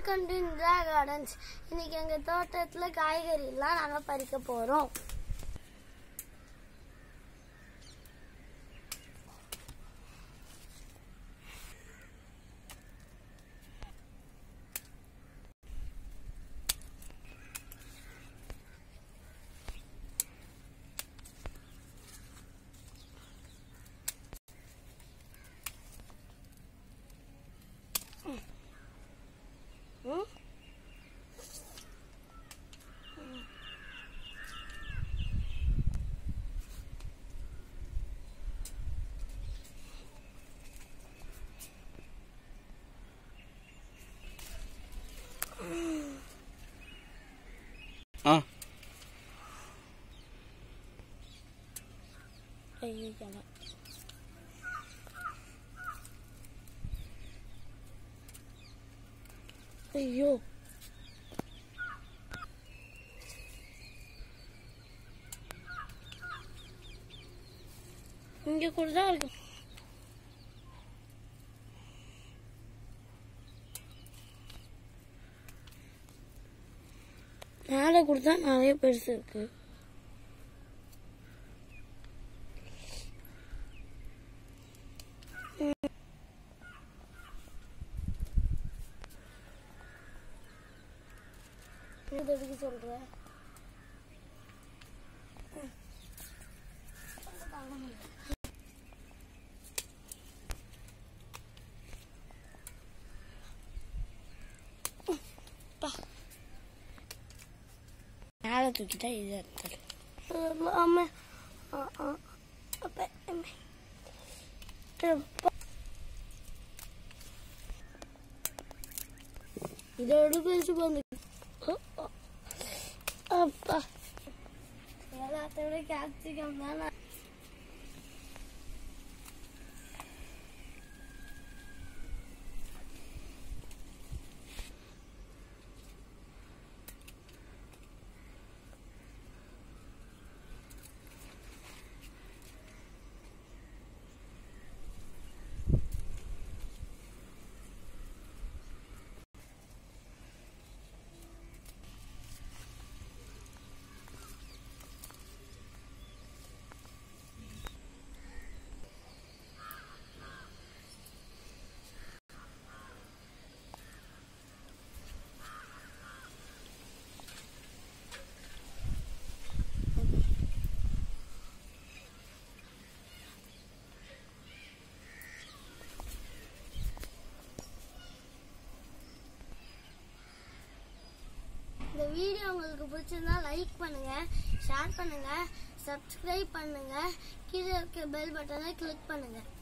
Welcome to Indira gardens இன்னைக்கு எங்க தோட்டத்துல காய்கறி எல்லாம் நாங்க பறிக்க போறோம் ம்? ஆ ஐயோ, ஜனம். ஐயோ இங்க கூட தான் இருக்கு மேலே கொடுத்தா நிறைய பெருசு இருக்கு இது எதுக்கு சொல்ற மேலே தூக்கிட்டா இது எடுத்துரு ஆமா ஆ ஆ அப்ப அம்மே. அப்பா. இதோட பேசி வந்து அப்பா எல்லாத்தோட கேப்சிகம் தான் இந்த வீடியோ உங்களுக்கு பிடிச்சிருந்தா லைக் பண்ணுங்க ஷேர் பண்ணுங்க சப்ஸ்கிரைப் பண்ணுங்க கீழே இருக்க பெல் பட்டனை கிளிக் பண்ணுங்க